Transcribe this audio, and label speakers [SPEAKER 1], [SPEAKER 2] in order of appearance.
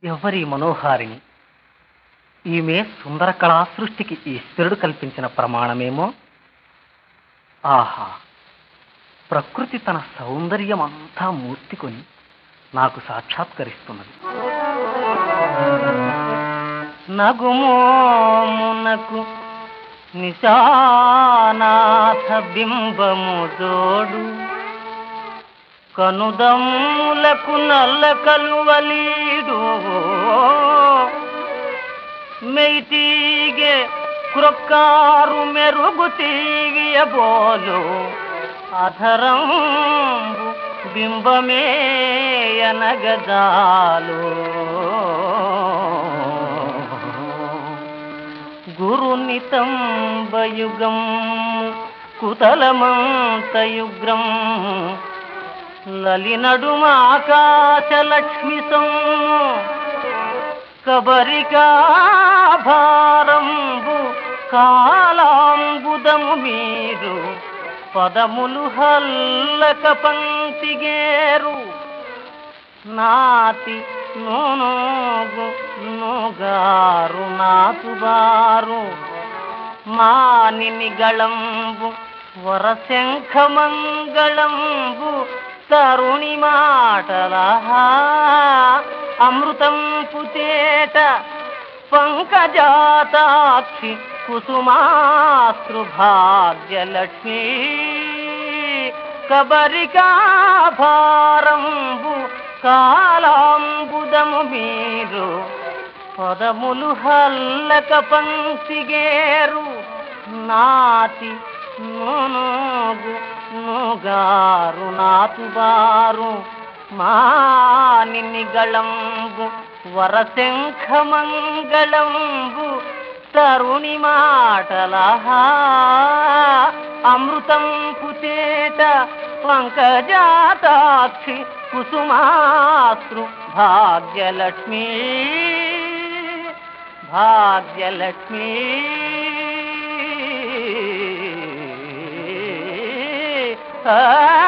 [SPEAKER 1] ఎవరి మనోహారిణి ఈమె సుందర కళా సృష్టికి ఈశ్వరుడు కల్పించిన ప్రమాణమేమో ఆహా ప్రకృతి తన సౌందర్యం అంతా మూర్తికొని నాకు సాక్షాత్కరిస్తున్నది నగుమోమునకు నిశానాథ బింబము జోడు కనుదమ్ములకు నల్ల కలువలీడు మెయిటీగే క్రొక్కారు మెరుగు తీగియ బోలు అధరంబు బింబమే అనగజాలు గురునితంబయుగం కుతలమంతయుగ్రం లలినడుమాకాశలక్ష్మి సొమ్ము కబరికాభారంబు కాలాంబుదము మీరు పదములు హల్లక పంక్తిగేరు నాతి నూనోగు నోగారు నాతుబారు మానిని గళంబు వరశంఖమంగళంబు తరుణి మాటల అమృతం పుతేట పంకజాతాక్షి కుసుమాస్తృ భాగ్యలక్ష్మీ కబరికాభారంబు కాలాంబుదము మీరు పదములు హల్లక పంక్తిగేరు నాతి నోనోగు నోగారు నాతుబారు మానిని గళంబు వరశంఖమంగళంబు తరుణి మాటల అమృతం పుచేట పంకజాతాక్షి కుసుమాస్తృ భాగ్యలక్ష్మీ భాగ్యలక్ష్మీ ఆ